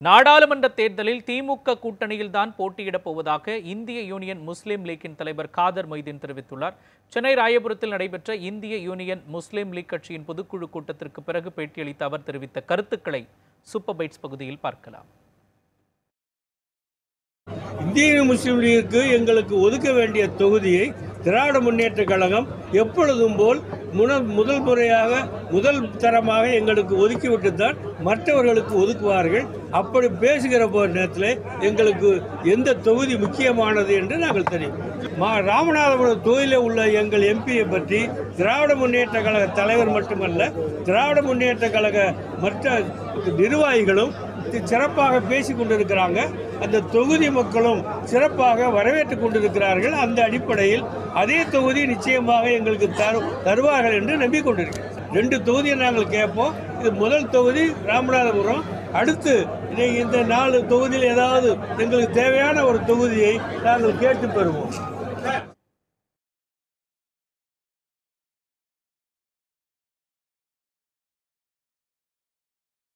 நாடாளுமன்ற தேர்தலில் திமுக கூட்டணியில்தான் போட்டியிடப் போவதாக இந்திய யூனியன் முஸ்லீம் லீக்கின் தலைவர் காதர் மொய்தீன் தெரிவித்துள்ளார் சென்னை ராயபுரத்தில் நடைபெற்ற இந்திய யூனியன் முஸ்லீம் லீக் கட்சியின் பொதுக்குழு கூட்டத்திற்கு பிறகு பேட்டியளித்த அவர் தெரிவித்த கருத்துக்களை சூப்பர் பைட்ஸ் பகுதியில் பார்க்கலாம் இந்திய முஸ்லீம் லீக்கு எங்களுக்கு ஒதுக்க வேண்டிய தொகுதியை திராவிட முன்னேற்ற கழகம் எப்பொழுதும் போல் முன முதல் முறையாக முதல் தரமாக எங்களுக்கு ஒதுக்கிவிட்டு தான் மற்றவர்களுக்கு ஒதுக்குவார்கள் அப்படி பேசுகிற போற நேரத்தில் எங்களுக்கு எந்த தொகுதி முக்கியமானது என்று நாங்கள் தெரியும் மா ராமநாதபுரம் தொகுதியில் உள்ள எங்கள் எம்பியை பற்றி திராவிட முன்னேற்ற கழக தலைவர் மட்டுமல்ல திராவிட முன்னேற்ற கழக மற்ற நிர்வாகிகளும் சிறப்பாக பேசி கொண்டிருக்கிறாங்க அந்த தொகுதி மக்களும் சிறப்பாக வரவேற்றுக் கொண்டிருக்கிறார்கள் அந்த அடிப்படையில் அதே தொகுதி நிச்சயமாக எங்களுக்கு தரு தருவார்கள் என்று நம்பிக்கொண்டிருக்கிறேன் ரெண்டு தொகுதியை நாங்கள் கேட்போம் இது முதல் தொகுதி ராமநாதபுரம் அடுத்து இதை இந்த நாலு தொகுதியில் ஏதாவது எங்களுக்கு தேவையான ஒரு தொகுதியை நாங்கள் கேட்டு பெறுவோம்